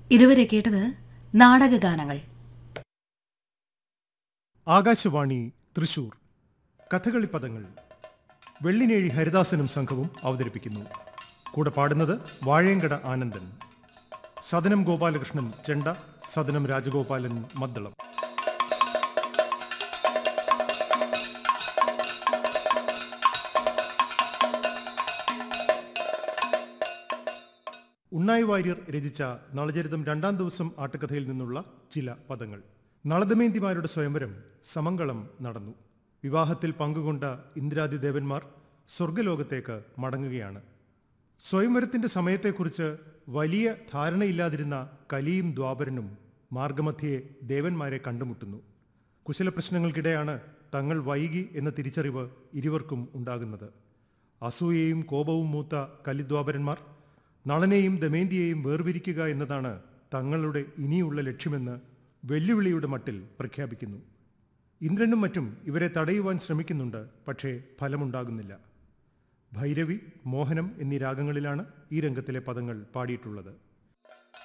ഇതുവരെ കേട്ടത് നാടകഗാനങ്ങൾ ആകാശവാണി തൃശൂർ കഥകളി പദങ്ങൾ വെള്ളിനേഴി ഹരിദാസനും സംഘവും അവതരിപ്പിക്കുന്നു കൂടെ പാടുന്നത് വാഴയങ്കട ആനന്ദൻ സദനം ഗോപാലകൃഷ്ണൻ ചെണ്ട സദനം രാജഗോപാലൻ മദ്ദളം ഉണ്ണായി വാര്യർ രചിച്ച നളചരിതം രണ്ടാം ദിവസം ആട്ടുകഥയിൽ നിന്നുള്ള ചില പദങ്ങൾ നളദമേന്തിമാരുടെ സ്വയംവരം സമങ്കളം നടന്നു വിവാഹത്തിൽ പങ്കുകൊണ്ട ഇന്ദ്രാദി ദേവന്മാർ സ്വർഗലോകത്തേക്ക് മടങ്ങുകയാണ് സ്വയംവരത്തിന്റെ സമയത്തെക്കുറിച്ച് വലിയ ധാരണയില്ലാതിരുന്ന കലിയും ദ്വാപരനും മാർഗമധ്യേ ദേവന്മാരെ കണ്ടുമുട്ടുന്നു കുശലപ്രശ്നങ്ങൾക്കിടെയാണ് തങ്ങൾ വൈകി എന്ന തിരിച്ചറിവ് ഇരുവർക്കും ഉണ്ടാകുന്നത് അസൂയയും കോപവും മൂത്ത കലിദ്വാപരന്മാർ നളനെയും ദമേന്തിയെയും വേർപിരിക്കുക എന്നതാണ് തങ്ങളുടെ ഇനിയുള്ള ലക്ഷ്യമെന്ന് വെല്ലുവിളിയുടെ മട്ടിൽ പ്രഖ്യാപിക്കുന്നു ഇന്ദ്രനും മറ്റും ഇവരെ തടയുവാൻ ശ്രമിക്കുന്നുണ്ട് പക്ഷേ ഫലമുണ്ടാകുന്നില്ല ഭൈരവി മോഹനം എന്നീ രാഗങ്ങളിലാണ് ഈ രംഗത്തിലെ പദങ്ങൾ പാടിയിട്ടുള്ളത്